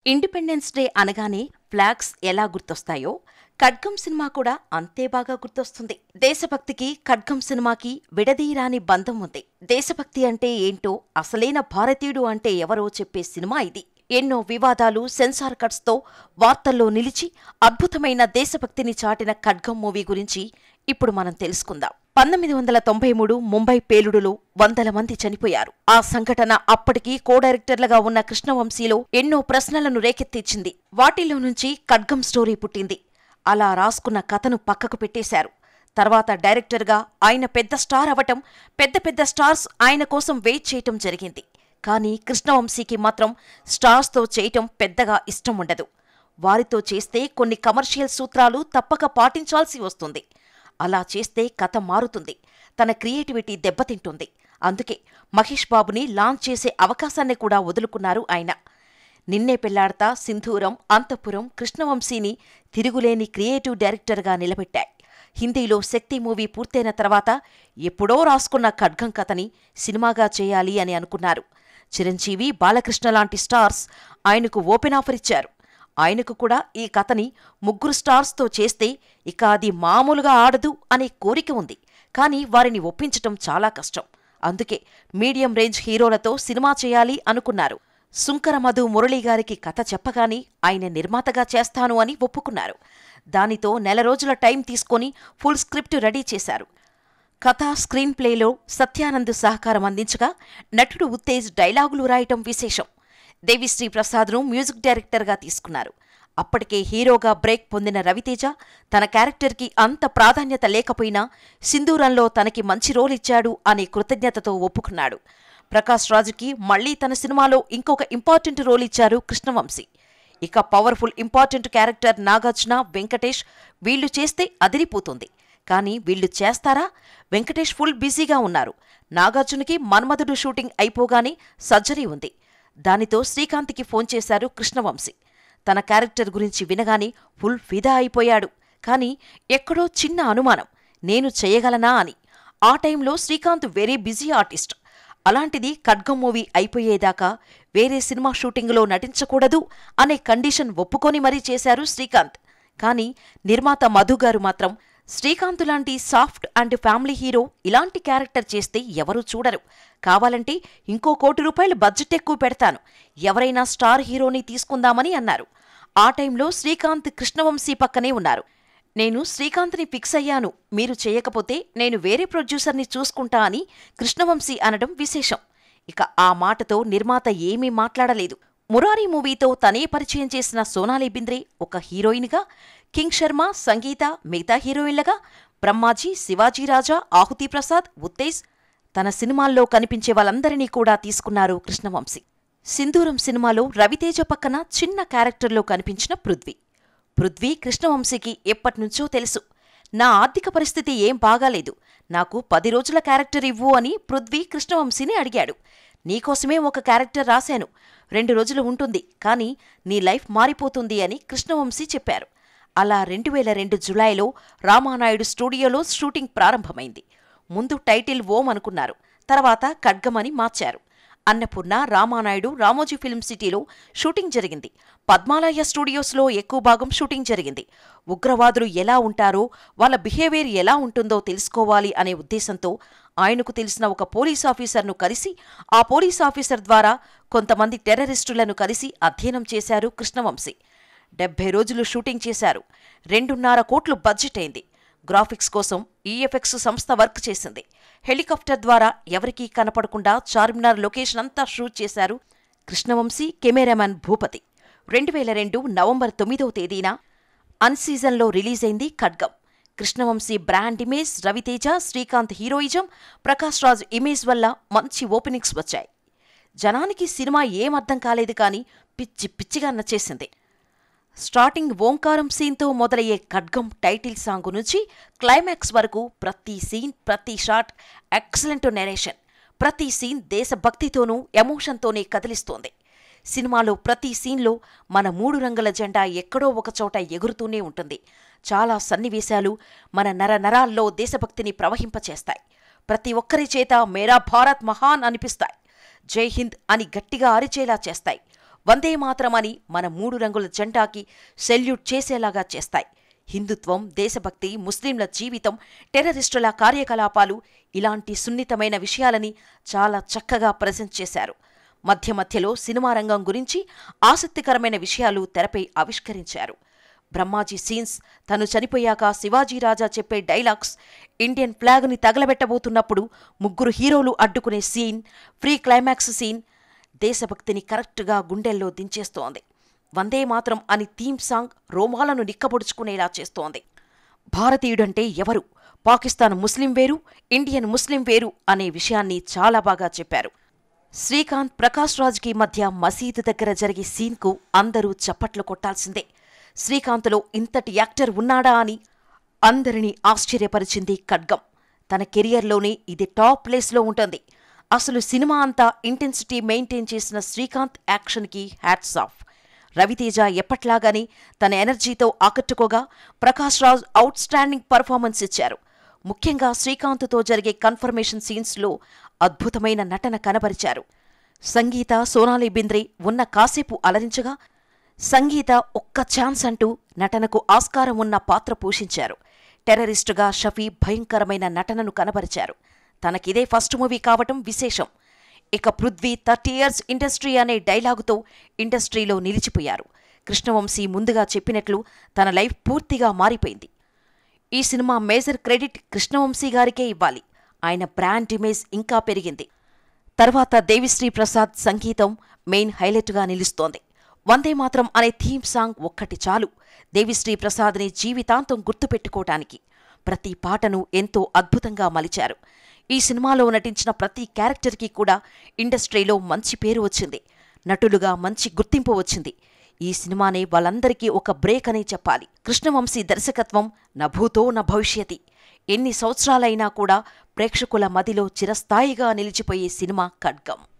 independence day అనగానే flags ఎలా గుర్తొస్తాయో ఖడ్గం సినిమా కూడా అంతే బాగా గుర్తొస్తుంది దేశభక్తికి ఖడ్గం సినిమాకి విడదీయరాని బంధం ఉంది దేశభక్తి అంటే ఏంటో అసలైన భారతీయుడు అంటే ఎవరో చెప్పే సినిమా ఇది ఎన్నో వివాదాలు సెన్సార్ కట్స్తో వార్తల్లో నిలిచి అద్భుతమైన దేశభక్తిని చాటిన ఖడ్గం మూవీ గురించి ఇప్పుడు మనం తెలుసుకుందాం పంతొమ్మిది వందల తొంభై మూడు ముంబై పేలుడులో వందల మంది చనిపోయారు ఆ సంఘటన అప్పటికి కో డైరెక్టర్లుగా ఉన్న కృష్ణవంశీలో ఎన్నో ప్రశ్నలను రేకెత్తించింది వాటిలో నుంచి ఖడ్గం స్టోరీ పుట్టింది అలా రాసుకున్న కథను పక్కకు పెట్టేశారు తర్వాత డైరెక్టర్గా ఆయన పెద్ద స్టార్ అవటం పెద్ద పెద్ద స్టార్స్ ఆయన కోసం వెయిట్ చేయటం జరిగింది కానీ కృష్ణవంశీకి మాత్రం స్టార్స్తో చేయటం పెద్దగా ఇష్టం ఉండదు వారితో చేస్తే కొన్ని కమర్షియల్ సూత్రాలు తప్పక పాటించాల్సి వస్తుంది అలా చేస్తే కథ మారుతుంది తన క్రియేటివిటీ దెబ్బతింటుంది అందుకే మహేష్ బాబుని లాంచ్ చేసే అవకాశాన్ని కూడా వదులుకున్నారు ఆయన నిన్నే పెళ్లాడతా సింధూరం అంతఃపురం కృష్ణవంశీని తిరుగులేని క్రియేటివ్ డైరెక్టర్గా నిలబెట్టాయి హిందీలో శక్తి మూవీ పూర్తయిన తర్వాత ఎప్పుడో రాసుకున్న ఖడ్గం కథని సినిమాగా చేయాలి అని అనుకున్నారు చిరంజీవి బాలకృష్ణ లాంటి స్టార్స్ ఆయనకు ఓపెన్ ఆఫర్ ఇచ్చారు ఆయనకు కూడా ఈ కథని ముగ్గురు స్టార్స్తో చేస్తే ఇక అది మామూలుగా ఆడదు అనే కోరిక ఉంది కానీ వారిని ఒప్పించటం చాలా కష్టం అందుకే మీడియం రేంజ్ హీరోలతో సినిమా చేయాలి అనుకున్నారు సుంకర మధు మురళీ గారికి కథ చెప్పగానే ఆయన నిర్మాతగా చేస్తాను అని ఒప్పుకున్నారు దానితో నెల రోజుల టైం తీసుకొని ఫుల్ స్క్రిప్ట్ రెడీ చేశారు కథ స్క్రీన్ ప్లేలో సత్యానంద్ సహకారం అందించగా నటుడు ఉత్తేజ్ డైలాగులు రాయటం విశేషం దేవిశ్రీ ప్రసాద్ను మ్యూజిక్ డైరెక్టర్గా తీసుకున్నారు అప్పటికే హీరోగా బ్రేక్ పొందిన రవితేజ తన క్యారెక్టర్కి అంత ప్రాధాన్యత లేకపోయినా సింధూరంలో తనకి మంచి రోల్ ఇచ్చాడు అనే కృతజ్ఞతతో ఒప్పుకున్నాడు ప్రకాష్ రాజుకి మళ్లీ తన సినిమాలో ఇంకొక ఇంపార్టెంట్ రోల్ ఇచ్చారు కృష్ణవంశీ ఇక powerful important character Nagarjuna Venkatesh వీళ్లు చేస్తే అదిరిపోతుంది కానీ వీళ్లు చేస్తారా వెంకటేష్ ఫుల్ బిజీగా ఉన్నారు నాగార్జునకి మన్మధుడు షూటింగ్ అయిపోగానే సర్జరీ ఉంది దానితో శ్రీకాంత్కి ఫోన్ చేశారు కృష్ణవంశీ తన క్యారెక్టర్ గురించి వినగానే ఫుల్ ఫిదా అయిపోయాడు కానీ ఎక్కడో చిన్న అనుమానం నేను చేయగలనా అని ఆ టైంలో శ్రీకాంత్ వెరీ బిజీ ఆర్టిస్ట్ అలాంటిది ఖడ్గం మూవీ అయిపోయేదాకా వేరే సినిమా షూటింగులో నటించకూడదు అనే కండిషన్ ఒప్పుకొని మరీ చేశారు శ్రీకాంత్ కానీ నిర్మాత మధు గారు మాత్రం శ్రీకాంత్ లాంటి సాఫ్ట్ అండ్ ఫ్యామిలీ హీరో ఇలాంటి క్యారెక్టర్ చేస్తే ఎవరూ చూడరు కావాలంటే ఇంకో కోటి రూపాయలు బడ్జెట్ ఎక్కువ పెడతాను ఎవరైనా స్టార్ హీరోని తీసుకుందామని అన్నారు ఆ టైంలో శ్రీకాంత్ కృష్ణవంశీ పక్కనే ఉన్నారు నేను శ్రీకాంత్ని ఫిక్స్ అయ్యాను మీరు చేయకపోతే నేను వేరే ప్రొడ్యూసర్ని చూసుకుంటా అని కృష్ణవంశీ అనడం విశేషం ఇక ఆ మాటతో నిర్మాత ఏమీ మాట్లాడలేదు మురారి మూవీతో తనే పరిచయం చేసిన సోనాలి బింద్రే ఒక హీరోయిన్గా కింగ్ శర్మ సంగీత మిగతా హీరోయిన్లగా బ్రహ్మాజీ శివాజీరాజా ఆహుతి ప్రసాద్ ఉత్తేజ్ తన సినిమాల్లో కనిపించే వాళ్ళందరినీ కూడా తీసుకున్నారు కృష్ణవంశీ సింధూరం సినిమాలో రవితేజ పక్కన చిన్న క్యారెక్టర్లో కనిపించిన పృథ్వీ పృథ్వీ కృష్ణవంశీకి ఎప్పటినుంచో తెలుసు నా ఆర్థిక పరిస్థితి ఏం బాగాలేదు నాకు పది రోజుల క్యారెక్టర్ ఇవ్వు అని పృథ్వీ కృష్ణవంశీని అడిగాడు నీకోసమే ఒక క్యారెక్టర్ రాశాను రెండు రోజులు ఉంటుంది కానీ నీ లైఫ్ మారిపోతుంది అని కృష్ణవంశీ చెప్పారు అలా రెండు వేల రెండు జులైలో రామానాయుడు స్టూడియోలో షూటింగ్ ప్రారంభమైంది ముందు టైటిల్ ఓం అనుకున్నారు తర్వాత ఖడ్గమని మార్చారు అన్నపూర్ణ రామానాయుడు రామోజీ ఫిల్మ్ సిటీలో షూటింగ్ జరిగింది పద్మాలయ స్టూడియోస్లో ఎక్కువ భాగం షూటింగ్ జరిగింది ఉగ్రవాదులు ఎలా ఉంటారో వాళ్ళ బిహేవియర్ ఎలా ఉంటుందో తెలుసుకోవాలి అనే ఉద్దేశంతో ఆయనకు తెలిసిన ఒక పోలీస్ ఆఫీసర్ను కలిసి ఆ పోలీస్ ఆఫీసర్ ద్వారా కొంతమంది టెర్రరిస్టులను కలిసి అధ్యయనం చేశారు కృష్ణవంశీ డెబ్బై రోజులు షూటింగ్ చేశారు రెండున్నర కోట్లు బడ్జెట్ అయింది గ్రాఫిక్స్ కోసం ఈఎఫ్ఎక్స్ సంస్థ వర్క్ చేసింది హెలికాప్టర్ ద్వారా ఎవరికీ కనపడకుండా చార్మినార్ లొకేషన్ అంతా షూట్ చేశారు కృష్ణవంశీ కెమెరామెన్ భూపతి రెండు వేల రెండు నవంబర్ తొమ్మిదవ తేదీన అన్సీజన్లో రిలీజ్ అయింది Khadgam Krishna Vamsi brand image Ravi Teja Srikanth heroism Prakash Raj image వల్ల మంచి ఓపెనింగ్స్ వచ్చాయి జనానికి సినిమా ఏం అర్థం కాలేదు కానీ పిచ్చి పిచ్చిగా నచ్చేసింది స్టార్టింగ్ ఓంకారం సీన్తో మొదలయ్యే ఖడ్గం టైటిల్ సాంగ్ నుంచి క్లైమాక్స్ వరకు ప్రతి సీన్ ప్రతి షాట్ ఎక్సలెంట్ నెరేషన్ ప్రతి సీన్ దేశభక్తితోనూ ఎమోషన్తోనే కదిలిస్తోంది సినిమాలో ప్రతి సీన్లో మన మూడు రంగుల జెండా ఎక్కడో ఒకచోట ఎగురుతూనే ఉంటుంది చాలా సన్నివేశాలు మన నర నరాల్లో దేశభక్తిని ప్రవహింపచేస్తాయి ప్రతి ఒక్కరి చేత మేరా భారత్ మహాన్ అనిపిస్తాయి జై హింద్ అని గట్టిగా అరిచేలా చేస్తాయి వందే మాత్రమని మన మూడు రంగుల జెండాకి సెల్యూట్ చేసేలాగా చేస్తాయి హిందుత్వం దేశభక్తి ముస్లింల జీవితం టెర్రరిస్టుల కార్యకలాపాలు ఇలాంటి సున్నితమైన విషయాలని చాలా చక్కగా ప్రజెంట్ చేశారు మధ్య మధ్యలో సినిమా రంగం గురించి ఆసక్తికరమైన విషయాలు తెరపై ఆవిష్కరించారు బ్రహ్మాజీ సీన్స్ తను చనిపోయాక శివాజీ రాజా చెప్పే డైలాగ్స్ ఇండియన్ ఫ్లాగ్ని తగలబెట్టబోతున్నప్పుడు ముగ్గురు హీరోలు అడ్డుకునే సీన్ ఫ్రీ క్లైమాక్స్ సీన్ దేశభక్తిని కరెక్ట్గా గుండెల్లో దించేస్తోంది వందే మాత్రం అని థీమ్ సాంగ్ రోమాలను నిక్కబొడుచుకునేలా చేస్తోంది భారతీయుడంటే ఎవరు పాకిస్తాన్ ముస్లిం వేరు ఇండియన్ ముస్లిం వేరు అనే విషయాన్ని చాలా బాగా చెప్పారు శ్రీకాంత్ ప్రకాష్ రాజ్కి మధ్య మసీదు దగ్గర జరిగే సీన్కు అందరూ చప్పట్లు కొట్టాల్సిందే శ్రీకాంత్లో ఇంతటి యాక్టర్ ఉన్నాడా అని అందరినీ ఆశ్చర్యపరిచింది ఖడ్గం తన కెరియర్లోనే ఇది టాప్ ప్లేస్లో ఉంటుంది అసలు సినిమా అంతా ఇంటెన్సిటీ మెయింటైన్ చేసిన శ్రీకాంత్ యాక్షన్కి హ్యాట్స్ ఆఫ్ రవితేజ ఎప్పట్లాగానే తన ఎనర్జీతో ఆకట్టుకోగా Prakash Raj outstanding performance ఇచ్చారు ముఖ్యంగా శ్రీకాంత్తో జరిగే కన్ఫర్మేషన్ సీన్స్లో అద్భుతమైన నటన కనబరిచారు సంగీత సోనాలి బింద్రే ఉన్న కాసేపు అలరించగా సంగీత ఒక్క ఛాన్స్ అంటూ నటనకు ఆస్కారం ఉన్న పాత్ర పోషించారు టెర్రరిస్టుగా షఫీ భయంకరమైన నటనను కనబరిచారు తనకిదే ఫస్ట్ మూవీ కావటం విశేషం ఇక పృథ్వీ థర్టీ ఇయర్స్ ఇండస్ట్రీ అనే డైలాగుతో ఇండస్ట్రీలో నిలిచిపోయారు కృష్ణవంశీ ముందుగా చెప్పినట్లు తన లైఫ్ పూర్తిగా మారిపోయింది ఈ సినిమా మేజర్ క్రెడిట్ కృష్ణవంశీ గారికే ఇవ్వాలి ఆయన బ్రాండ్ ఇమేజ్ ఇంకా పెరిగింది తర్వాత దేవిశ్రీ ప్రసాద్ సంగీతం మెయిన్ హైలైట్గా నిలుస్తోంది వందే మాత్రం అనే థీమ్ సాంగ్ ఒక్కటి చాలు దేవిశ్రీ ప్రసాద్ని జీవితాంతం గుర్తుపెట్టుకోవటానికి ప్రతి పాటను ఎంతో అద్భుతంగా మలిచారు ఈ సినిమాలో నటించిన ప్రతి క్యారెక్టర్కి కూడా ఇండస్ట్రీలో మంచి పేరు వచ్చింది నటులుగా మంచి గుర్తింపు వచ్చింది ఈ సినిమానే వాళ్ళందరికీ ఒక బ్రేక్ అనే చెప్పాలి కృష్ణవంశీ దర్శకత్వం నభూతో న భవిష్యతి ఎన్ని సంవత్సరాలైనా కూడా ప్రేక్షకుల మదిలో చిరస్థాయిగా నిలిచిపోయే సినిమా ఖడ్గం